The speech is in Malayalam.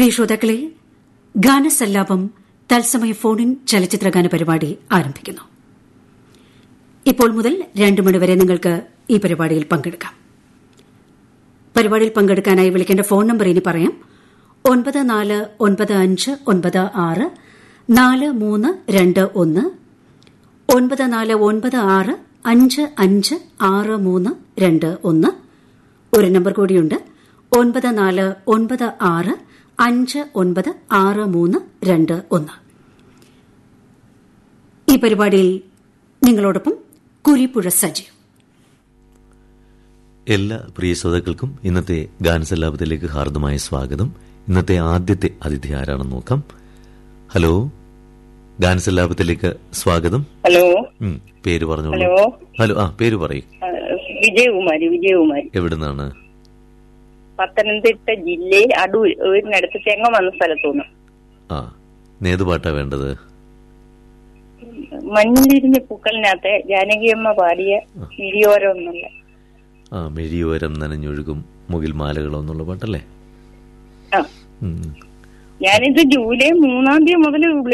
പ്രിയ ശ്രോതാക്കളെ ഗാനസല്ലാപം തത്സമയ ഫോണിൻ ചലച്ചിത്ര ഗാന പരിപാടി ആരംഭിക്കുന്നു ഇപ്പോൾ മുതൽ രണ്ട് മണിവരെ നിങ്ങൾക്ക് ഈ പരിപാടിയിൽ പങ്കെടുക്കാം പരിപാടിയിൽ പങ്കെടുക്കാനായി വിളിക്കേണ്ട ഫോൺ നമ്പർ ഇനി പറയാം ഒൻപത് നാല് ഒൻപത് അഞ്ച് ഒൻപത് ആറ് നാല് മൂന്ന് രണ്ട് ഒന്ന് ഒൻപത് നാല് ഒൻപത് ആറ് അഞ്ച് അഞ്ച് ആറ് മൂന്ന് രണ്ട് ഒന്ന് ഒരു നമ്പർ കൂടിയുണ്ട് ഒൻപത് നാല് ഒൻപത് ആറ് അഞ്ച് ഒൻപത് ആറ് മൂന്ന് രണ്ട് ഒന്ന് ഈ പരിപാടിയിൽ നിങ്ങളോടൊപ്പം കുരിപ്പുഴ സജീവ് എല്ലാ പ്രിയ ശ്രോതാക്കൾക്കും ഇന്നത്തെ ഗാനസല്ലാപത്തിലേക്ക് ഹാർദമായ സ്വാഗതം ഇന്നത്തെ ആദ്യത്തെ അതിഥി ആരാണെന്ന് നോക്കാം ഹലോ ഗാനസല്ലാപത്തിലേക്ക് സ്വാഗതം ഹലോ ഉം, പേര് പറഞ്ഞോളൂ ഹലോ ഹലോ ആ പേര് പറയൂ ആ, വിജയകുമാരി വിജയകുമാരി എവിടുന്നാണ് പത്തനംതിട്ട ജില്ലയിൽ അടൂർ വീടിനടുത്ത് ചെങ്ങം എന്ന സ്ഥലത്തുനിന്ന് ആ നേതു പാട്ടാ വേണ്ടത് മഞ്ഞിലിരിഞ്ഞ പൂക്കളിനകത്ത് ജാനകിയമ്മ പാടിയ മിഴിയോരം എന്നുള്ള ആ മെഴിയോരം നനഞ്ഞൊഴുകും മുകിൽ മാലകളോ എന്നുള്ള പാട്ടല്ലേ ആ ഉം. ഞാനിത് ജൂലൈ മൂന്നാം തീയതി മുതൽ